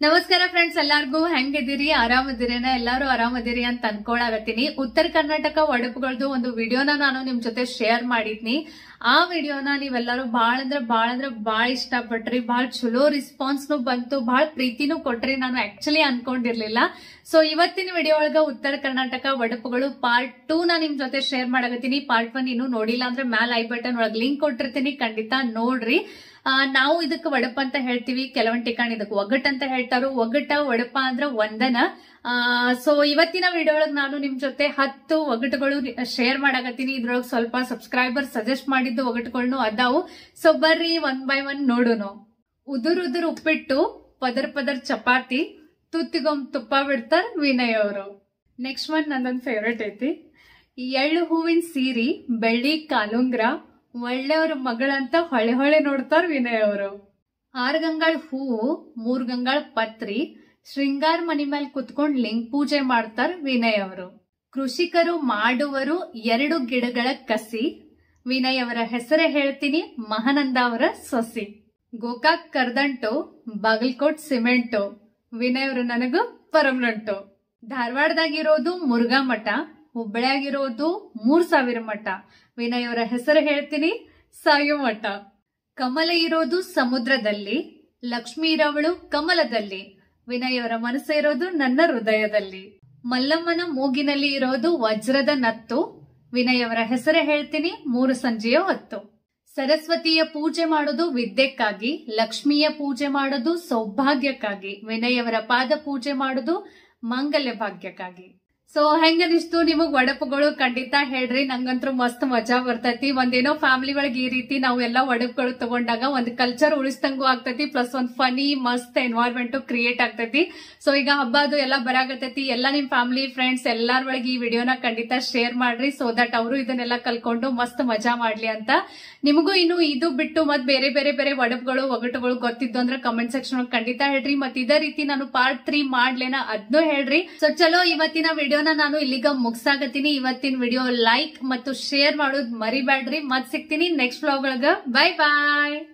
ನಮಸ್ಕಾರ ಫ್ರೆಂಡ್ಸ್ ಎಲ್ಲಾರ್ಗೂ ಹೆಂಗಿದ್ದೀರಿ ಆರಾಮದಿರೇನ ಎಲ್ಲಾರು ಆರಾಮದಿರಿ ಅಂತ ಅನ್ಕೊಳಕತ್ತೀನಿ ಉತ್ತರ ಕರ್ನಾಟಕ ಒಡಪುಗಳದ್ದು ಒಂದು ವಿಡಿಯೋನ ನಾನು ನಿಮ್ ಜೊತೆ ಶೇರ್ ಮಾಡಿದ್ನಿ ಆ ವಿಡಿಯೋನ ನೀವೆಲ್ಲರೂ ಬಾಳ ಅಂದ್ರೆ ಬಾಳ ಅಂದ್ರೆ ಬಾಳ ಇಷ್ಟ ಪಟ್ರಿ ಬಾಳ ಚಲೋ ರೆಸ್ಪಾನ್ಸ್ನು ಬಂತು ಬಾಳ ಪ್ರೀತಿನೂ ಕೊಟ್ರಿ ನಾನು ಆಕ್ಚುಲಿ ಅನ್ಕೊಂಡಿರ್ಲಿಲ್ಲ ಸೊ ಇವತ್ತಿನ ವಿಡಿಯೋ ಒಳಗ ಉತ್ತರ ಕರ್ನಾಟಕ ಒಡಪುಗಳು ಪಾರ್ಟ್ ಟೂ ನಾ ನಿಮ್ ಜೊತೆ ಶೇರ್ ಮಾಡಕತ್ತೀನಿ ಪಾರ್ಟ್ ಒನ್ ಇನ್ನು ನೋಡಿಲ್ಲ ಅಂದ್ರೆ ಮ್ಯಾಲ್ ಐ ಬಟನ್ ಒಳಗ್ ಲಿಂಕ್ ಕೊಟ್ಟಿರ್ತೀನಿ ಖಂಡಿತ ನೋಡ್ರಿ ಆ, ನಾವು ಇದಕ್ಕೆ ಒಡಪ ಅಂತ ಹೇಳ್ತೀವಿ ಕೆಲವೊಂದ್ ಠಿಕಾಣಿ ಇದಕ್ಕೆ ಒಗ್ಗಟ್ ಅಂತ ಹೇಳ್ತಾರು ಒಗ್ಗಟ್ಟ ಒಡಪ ಅಂದ್ರ ಒಂದನ ಸೊ ಇವತ್ತಿನ ವಿಡಿಯೋ ಒಳಗ್ ನಾನು ನಿಮ್ ಜೊತೆ ಹತ್ತು ಒಗಟುಗಳು ಶೇರ್ ಮಾಡಕತ್ತೀನಿ ಇದ್ರೊಳಗ್ ಸ್ವಲ್ಪ ಸಬ್ಸ್ಕ್ರೈಬರ್ ಸಜೆಸ್ಟ್ ಮಾಡಿದ್ದು ಒಗಟುಗಳನ್ನು ಅದಾವು ಸೊ ಬರ್ರಿ ಒನ್ ಬೈ ಒನ್ ನೋಡುನು ಉದುರ್ ಉದುರ್ ಉಪ್ಪಿಟ್ಟು ಪದರ್ ಪದರ್ ಚಪಾತಿ ತುತ್ತಿಗೊಮ್ ತುಪ್ಪ ಬಿಡ್ತಾರ ವಿನಯ್ ಅವರು ನೆಕ್ಸ್ಟ್ ಒನ್ ನಂದೊಂದ್ ಫೇವ್ರೇಟ್ ಐತಿ ಎಳ್ಳು ಹೂವಿನ ಸೀರಿ ಬೆಳ್ಳಿ ಕಾಲುಂಗ್ರ ಒಳ್ಳೆಯವ್ರ ಮಗಳಂತ ಹೊಳೆ ಹೊಳೆ ನೋಡ್ತಾರ ವಿನಯ್ ಅವರು ಆರ್ ಗಂಗಾಳ್ ಹೂವು ಮೂರ್ ಗಂಗಾಳ್ ಪತ್ರಿ ಶೃಂಗಾರ್ ಮನಿ ಮೇಲೆ ಕುತ್ಕೊಂಡ್ ಲಿಂಗ್ ಪೂಜೆ ಮಾಡ್ತಾರ ವಿನಯ್ ಅವರು ಕೃಷಿಕರು ಮಾಡುವರು ಎರಡು ಗಿಡಗಳ ಕಸಿ ವಿನಯ್ ಅವರ ಹೆಸರೇ ಹೇಳ್ತೀನಿ ಮಹಾನಂದ ಅವರ ಸೊಸಿ ಗೋಕಾಕ್ ಕರ್ದಂಟು ಬಾಗಲ್ಕೋಟ್ ಸಿಮೆಂಟು ವಿನಯ್ ಅವರು ನನಗೂ ಪರ್ಮನೆಂಟು ಧಾರವಾಡದಾಗಿರೋದು ಮುರುಘಾ ಮಠ ಹುಬ್ಬಳ್ಳಿಯಾಗಿರೋದು ಮೂರ್ ಸಾವಿರ ಮಠ ವಿನಯ್ ಅವರ ಹೆಸರು ಹೇಳ್ತೀನಿ ಸಾಯು ಮಠ ಕಮಲ ಇರೋದು ಸಮುದ್ರದಲ್ಲಿ ಲಕ್ಷ್ಮೀ ಇರೋವಳು ಕಮಲದಲ್ಲಿ ವಿನಯ್ ಅವರ ಮನಸ್ಸು ಇರೋದು ನನ್ನ ಹೃದಯದಲ್ಲಿ ಮಲ್ಲಮ್ಮನ ಮೂಗಿನಲ್ಲಿ ಇರೋದು ವಜ್ರದ ನತ್ತು ವಿನಯ್ ಅವರ ಹೆಸರೇ ಹೇಳ್ತೀನಿ ಮೂರು ಸಂಜೆಯ ಹೊತ್ತು ಸರಸ್ವತಿಯ ಪೂಜೆ ಮಾಡೋದು ವಿದ್ಯೆಕ್ಕಾಗಿ ಲಕ್ಷ್ಮಿಯ ಪೂಜೆ ಮಾಡೋದು ಸೌಭಾಗ್ಯಕ್ಕಾಗಿ ವಿನಯ್ ಅವರ ಪಾದ ಪೂಜೆ ಮಾಡೋದು ಮಾಂಗಲ್ಯ ಭಾಗ್ಯಕ್ಕಾಗಿ ಸೊ ಹೆಂಗನಿಸ್ತು ನಿಮಗ್ ಒಡಪುಗಳು ಖಂಡಿತ ಹೇಳ್ರಿ ನಂಗಂತೂ ಮಸ್ತ್ ಮಜಾ ಬರ್ತೈತಿ ಒಂದೇನೋ ಫ್ಯಾಮಿಲಿ ಒಳಗೆ ಈ ರೀತಿ ನಾವು ಎಲ್ಲಾ ಒಡಪುಗಳು ತಗೊಂಡಾಗ ಒಂದ್ ಕಲ್ಚರ್ ಉಳಿಸ್ದಂಗೂ ಆಗ್ತೈತಿ ಪ್ಲಸ್ ಒಂದ್ ಫನಿ ಮಸ್ತ್ ಎನ್ವೈರ್ಮೆಂಟ್ ಕ್ರಿಯೇಟ್ ಆಗ್ತೈತಿ ಸೊ ಈಗ ಹಬ್ಬ ಅದು ಎಲ್ಲ ಬರಾಗತೈತಿ ಎಲ್ಲಾ ನಿಮ್ ಫ್ಯಾಮಿಲಿ ಫ್ರೆಂಡ್ಸ್ ಎಲ್ಲಾರ ಒಳಗೆ ಈ ವಿಡಿಯೋನ ಖಂಡಿತ ಶೇರ್ ಮಾಡ್ರಿ ಸೊ ದಟ್ ಅವರು ಇದನ್ನೆಲ್ಲ ಕಲ್ಕೊಂಡು ಮಸ್ತ್ ಮಜಾ ಮಾಡ್ಲಿ ಅಂತ ನಿಮಗೂ ಇನ್ನು ಇದು ಬಿಟ್ಟು ಮತ್ ಬೇರೆ ಬೇರೆ ಬೇರೆ ಒಡಪುಗಳು ಒಗಟುಗಳು ಗೊತ್ತಿದ್ದು ಅಂದ್ರೆ ಕಮೆಂಟ್ ಸೆಕ್ಷನ್ ಒಳಗೆ ಖಂಡಿತ ಹೇಳ್ರಿ ಮತ್ ಇದೇ ರೀತಿ ನಾನು ಪಾರ್ಟ್ ತ್ರೀ ಮಾಡ್ಲೇನ ಅದ್ನೂ ಹೇಳ್ರಿ ಸೊ ಚಲೋ ಇವತ್ತಿನ ವಿಡಿಯೋನ ನಾನು ಇಲ್ಲಿಗ ಮುಗ್ಸಾಕತ್ತೀನಿ ಇವತ್ತಿನ ವಿಡಿಯೋ ಲೈಕ್ ಮತ್ತು ಶೇರ್ ಮಾಡೋದ್ ಮರಿಬ್ಯಾಡ್ರಿ ಮತ್ ಸಿಗ್ತೀನಿ ನೆಕ್ಸ್ಟ್ ವ್ಲಾಗ್ ಒಳಗ ಬೈ ಬಾಯ್